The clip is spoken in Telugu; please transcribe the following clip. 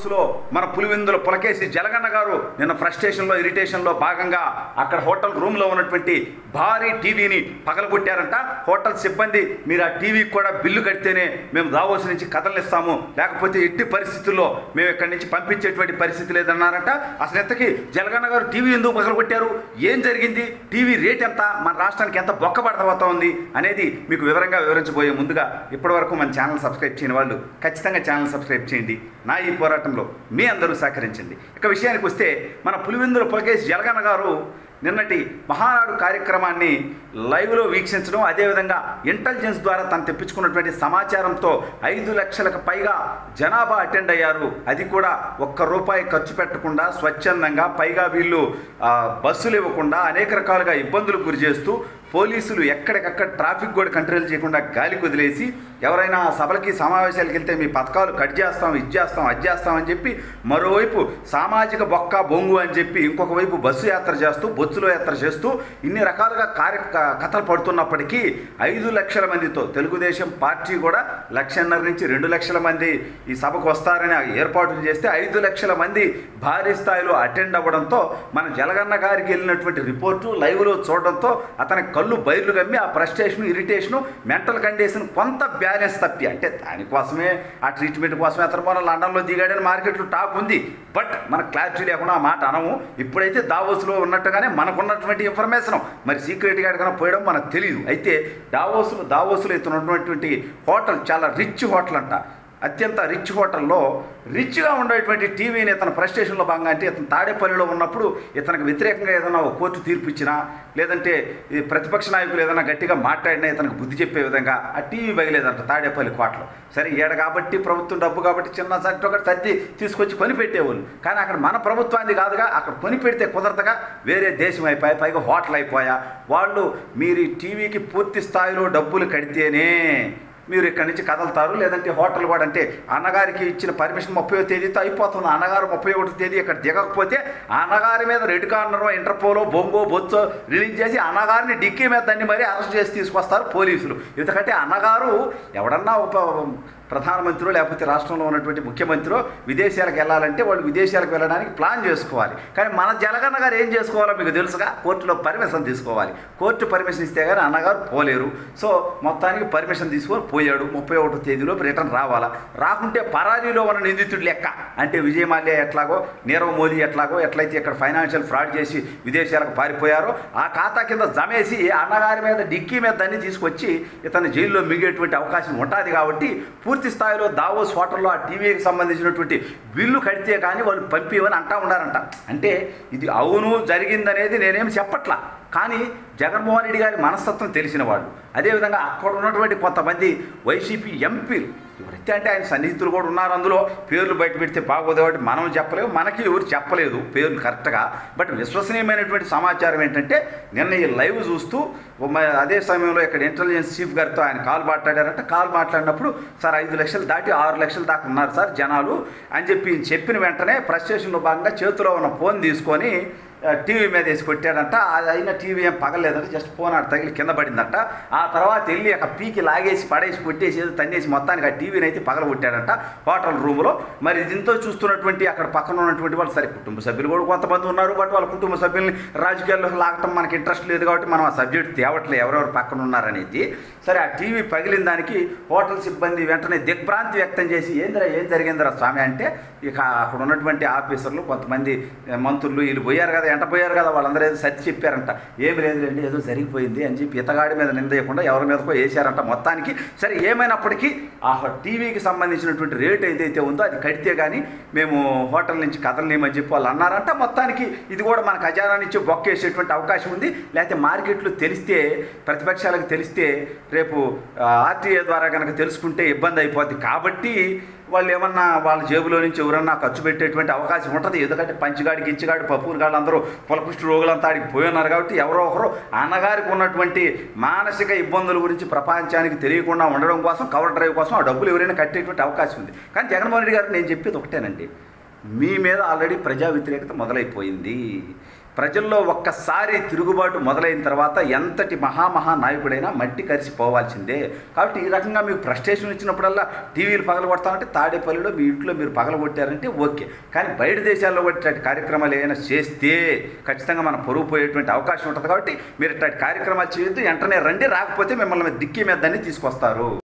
దావోస్లో మన పులివెందుల పులకేసి జలగన్న గారు నిన్న ఫ్రస్ట్రేషన్లో ఇరిటేషన్లో భాగంగా అక్కడ హోటల్ రూమ్లో ఉన్నటువంటి భారీ టీవీని పగలగొట్టారంట హోటల్ సిబ్బంది మీరు ఆ టీవీకి కూడా బిల్లు కడితేనే మేము దావోస్ నుంచి కథలిస్తాము లేకపోతే ఎట్టి పరిస్థితుల్లో మేము ఇక్కడి నుంచి పంపించేటువంటి పరిస్థితి లేదన్నారంట అసలు ఎంతకి జలగన్న గారు టీవీ ఎందుకు పగలగొట్టారు ఏం జరిగింది టీవీ రేట్ ఎంత మన రాష్ట్రానికి ఎంత బొక్క పడతా ఉంది అనేది మీకు వివరంగా వివరించబోయే ముందుగా ఇప్పటివరకు మన ఛానల్ సబ్స్క్రైబ్ చేయని వాళ్ళు ఖచ్చితంగా ఛానల్ సబ్స్క్రైబ్ చేయండి నా ఈ పోరాటంలో మీ అందరూ సహకరించండి ఇక విషయానికి వస్తే మన పులివెందుల పులకేష్ జలగన్న గారు నిన్నటి మహానాడు కార్యక్రమాన్ని లైవ్లో వీక్షించడం అదేవిధంగా ఇంటెలిజెన్స్ ద్వారా తను తెప్పించుకున్నటువంటి సమాచారంతో ఐదు లక్షలకు పైగా జనాభా అటెండ్ అయ్యారు అది కూడా ఒక్క రూపాయి ఖర్చు పెట్టకుండా స్వచ్ఛందంగా పైగా వీళ్ళు ఆ, బస్సులు ఇవ్వకుండా అనేక రకాలుగా ఇబ్బందులకు గురి చేస్తూ పోలీసులు ఎక్కడికక్కడ ట్రాఫిక్ కూడా కంట్రోల్ చేయకుండా గాలి వదిలేసి ఎవరైనా ఆ సభలకి సమావేశాలకు వెళ్తే మీ పథకాలు కట్ చేస్తాం ఇది చేస్తాం అది చేస్తాం అని చెప్పి మరోవైపు సామాజిక బొక్క బొంగు అని చెప్పి ఇంకొక వైపు బస్సు యాత్ర చేస్తూ బొత్సులో యాత్ర చేస్తూ ఇన్ని రకాలుగా కార్య క- కథలు పడుతున్నప్పటికీ ఐదు లక్షల మందితో తెలుగుదేశం పార్టీ కూడా లక్షన్నర నుంచి రెండు లక్షల మంది ఈ సభకు వస్తారని ఏర్పాట్లు చేస్తే ఐదు లక్షల మంది భారీ స్థాయిలో అటెండ్ అవ్వడంతో మన జలగన్న గారికి వెళ్ళినటువంటి రిపోర్టు లైవ్లో చూడడంతో అతని కళ్ళు బయర్లు కమ్మి ఆ ఫ్రస్ట్రేషన్ ఇరిటేషను మెంటల్ కండిషన్ కొంత బ్యాలెన్స్ తప్పి అంటే దానికోసమే ఆ ట్రీట్మెంట్ కోసమే అతను మన లండన్లో దిగాడని మార్కెట్లో టాక్ ఉంది బట్ మనకు క్లారిటీ లేకుండా ఆ మాట అనము ఇప్పుడైతే దావోస్లో ఉన్నట్టుగానే మనకున్నటువంటి ఇన్ఫర్మేషన్ మరి సీక్రెట్గా ఎక్కడికైనా పోయడం మనకు తెలియదు అయితే దావోస్లో దావోస్లో ఇతను ఉన్నటువంటి హోటల్ చాలా రిచ్ హోటల్ అంట అత్యంత రిచ్ హోటల్లో రిచ్గా ఉండేటువంటి టీవీని ఇతను ఫ్రస్ట్రేషన్లో భాగంగా అంటే ఇతను తాడేపల్లిలో ఉన్నప్పుడు ఇతనికి వ్యతిరేకంగా ఏదైనా ఒక కోర్టు తీర్పు ఇచ్చినా లేదంటే ఈ ప్రతిపక్ష నాయకులు ఏదైనా గట్టిగా మాట్లాడినా ఇతనికి బుద్ధి చెప్పే విధంగా ఆ టీవీ బయలేదంట తాడేపల్లి కోటలో సరే ఏడ కాబట్టి ప్రభుత్వం డబ్బు కాబట్టి చిన్న సట్టి ఒకటి సర్ది తీసుకొచ్చి కొని పెట్టేవాళ్ళు కానీ అక్కడ మన ప్రభుత్వాన్ని కాదుగా అక్కడ కొని పెడితే కుదరదుగా వేరే దేశం అయిపోయా పైగా హోటల్ అయిపోయా వాళ్ళు మీరు ఈ టీవీకి పూర్తి స్థాయిలో డబ్బులు కడితేనే మీరు ఇక్కడి నుంచి కదలుతారు లేదంటే హోటల్ కూడా అంటే అన్నగారికి ఇచ్చిన పర్మిషన్ ముప్పై తేదీతో అయిపోతుంది అన్నగారు ముప్పై ఒకటి తేదీ ఇక్కడ దిగకపోతే అన్నగారి మీద రెడ్ కార్నర్ ఇంటర్పోలో బొంగో బొచ్చో రిలీజ్ చేసి అన్నగారిని డిక్కీ మీద దాన్ని మరీ అరెస్ట్ చేసి తీసుకొస్తారు పోలీసులు ఎందుకంటే అన్నగారు ఎవడన్నా ఒక ప్రధానమంత్రి లేకపోతే రాష్ట్రంలో ఉన్నటువంటి ముఖ్యమంత్రి విదేశాలకు వెళ్ళాలంటే వాళ్ళు విదేశాలకు వెళ్ళడానికి ప్లాన్ చేసుకోవాలి కానీ మన జలగన్న గారు ఏం చేసుకోవాలో మీకు తెలుసుగా కోర్టులో పర్మిషన్ తీసుకోవాలి కోర్టు పర్మిషన్ ఇస్తే కానీ అన్నగారు పోలేరు సో మొత్తానికి పర్మిషన్ తీసుకొని పోయాడు ముప్పై ఒకటో తేదీలో రిటర్న్ రావాలా రాకుంటే పరారీలో ఉన్న నిందితుడు లెక్క అంటే విజయ్ మాల్యా ఎట్లాగో నీరవ్ మోదీ ఎట్లాగో ఎట్లయితే ఇక్కడ ఫైనాన్షియల్ ఫ్రాడ్ చేసి విదేశాలకు పారిపోయారో ఆ ఖాతా కింద జమేసి అన్నగారి మీద డిక్కీ మీద దాన్ని తీసుకొచ్చి ఇతను జైల్లో మిగేటువంటి అవకాశం ఉంటుంది కాబట్టి పూర్తి స్థాయిలో దావోస్ హోటల్లో ఆ టీవీకి సంబంధించినటువంటి బిల్లు కడితే కానీ వాళ్ళు పంపివని అంటా ఉన్నారంట అంటే ఇది అవును జరిగిందనేది నేనేం చెప్పట్లా కానీ జగన్మోహన్ రెడ్డి గారి మనస్తత్వం తెలిసిన వాళ్ళు అదేవిధంగా అక్కడ ఉన్నటువంటి కొంతమంది వైసీపీ ఎంపీలు ఎవరైతే అంటే ఆయన సన్నిహితులు కూడా ఉన్నారు అందులో పేర్లు బయట పెడితే బాగోదు కాబట్టి మనం చెప్పలేము మనకి ఎవరు చెప్పలేదు పేర్లు కరెక్ట్గా బట్ విశ్వసనీయమైనటువంటి సమాచారం ఏంటంటే నిన్న ఈ లైవ్ చూస్తూ మ- అదే సమయంలో ఇక్కడ ఇంటెలిజెన్స్ చీఫ్ గారితో ఆయన కాల్ మాట్లాడారంటే కాల్ మాట్లాడినప్పుడు సార్ ఐదు లక్షలు దాటి ఆరు లక్షలు దాకా ఉన్నారు సార్ జనాలు అని చెప్పి ఈయన చెప్పిన వెంటనే ఫ్రస్ట్రేషన్లో భాగంగా చేతిలో ఉన్న ఫోన్ తీసుకొని ఆ, టీవీ మీద వేసి కొట్టాడంట అది అయినా టీవీ ఏం పగలేదంట జస్ట్ ఫోన్ ఆడ తగిలి కింద పడిందంట ఆ తర్వాత వెళ్ళి ఒక పీకి లాగేసి పడేసి కొట్టేసి ఏదో తన్నేసి మొత్తానికి ఆ టీవీని అయితే పగల కొట్టాడంట హోటల్ రూమ్లో మరి దీంతో చూస్తున్నటువంటి అక్కడ పక్కన ఉన్నటువంటి వాళ్ళు సరే కుటుంబ సభ్యులు కూడా కొంతమంది ఉన్నారు బట్ వాళ్ళ కుటుంబ సభ్యుల్ని రాజకీయాల్లోకి లాగటం మనకి ఇంట్రెస్ట్ లేదు కాబట్టి మనం ఆ సబ్జెక్ట్ తేవట్లేదు ఎవరెవరు పక్కన ఉన్నారనేది సరే ఆ టీవీ పగిలిన దానికి హోటల్ సిబ్బంది వెంటనే దిగ్భ్రాంతి వ్యక్తం చేసి ఏందిరా ఏం జరిగిందిరా స్వామి అంటే ఇక అక్కడ ఉన్నటువంటి ఆఫీసర్లు కొంతమంది ఏ, మంత్రులు వీళ్ళు పోయారు కదా ఎంట పోయారు కదా వాళ్ళందరూ ఏదో సర్ది చెప్పారంట ఏమి లేదులేండి ఏదో జరిగిపోయింది అని చెప్పి ఇతగాడి మీద నిందేయకుండా ఎవరి మీదకో వేశారంట మొత్తానికి సరే ఏమైనప్పటికీ ఆ టీవీకి సంబంధించినటువంటి రేట్ ఏదైతే ఉందో అది కడితే కానీ మేము హోటల్ నుంచి కదలలేమని చెప్పి వాళ్ళు అన్నారంట మొత్తానికి ఇది కూడా మన ఖజానా నుంచి బొక్కేసేటువంటి అవకాశం ఉంది లేకపోతే మార్కెట్లో తెలిస్తే ప్రతిపక్షాలకు తెలిస్తే రేపు ఆర్టీఏ ద్వారా కనుక తెలుసుకుంటే ఇబ్బంది అయిపోద్ది కాబట్టి వాళ్ళు ఏమన్నా వాళ్ళ జేబులో నుంచి ఎవరన్నా ఖర్చు పెట్టేటువంటి అవకాశం ఉంటుంది ఎందుకంటే పంచిగాడి గిచ్చిగాడి పప్పులు గాడు అందరూ పొలపుష్టి రోగులంతా ఆడికి పోయి ఉన్నారు కాబట్టి ఎవరో ఒకరు అన్నగారికి ఉన్నటువంటి మానసిక ఇబ్బందుల గురించి ప్రపంచానికి తెలియకుండా ఉండడం కోసం కవర్ డ్రైవ్ కోసం ఆ డబ్బులు ఎవరైనా కట్టేటువంటి అవకాశం ఉంది కానీ జగన్మోహన్ రెడ్డి గారు నేను చెప్పేది ఒకటేనండి మీ మీద ఆల్రెడీ ప్రజా వ్యతిరేకత మొదలైపోయింది ప్రజల్లో ఒక్కసారి తిరుగుబాటు మొదలైన తర్వాత ఎంతటి మహామహా నాయకుడైనా మట్టి కరిసిపోవాల్సిందే కాబట్టి ఈ రకంగా మీకు ఫ్రస్ట్రేషన్ ఇచ్చినప్పుడల్లా టీవీలు పగలగొడతామంటే తాడేపల్లిలో మీ ఇంట్లో మీరు పగలగొట్టారంటే ఓకే కానీ బయట దేశాల్లో ఇట్లాంటి కార్యక్రమాలు ఏమైనా చేస్తే ఖచ్చితంగా మన పొరుగు పోయేటువంటి అవకాశం ఉంటుంది కాబట్టి మీరు ఇట్లాంటి కార్యక్రమాలు చేయొద్దు వెంటనే రండి రాకపోతే మిమ్మల్ని దిక్కి మీద దాన్ని తీసుకొస్తారు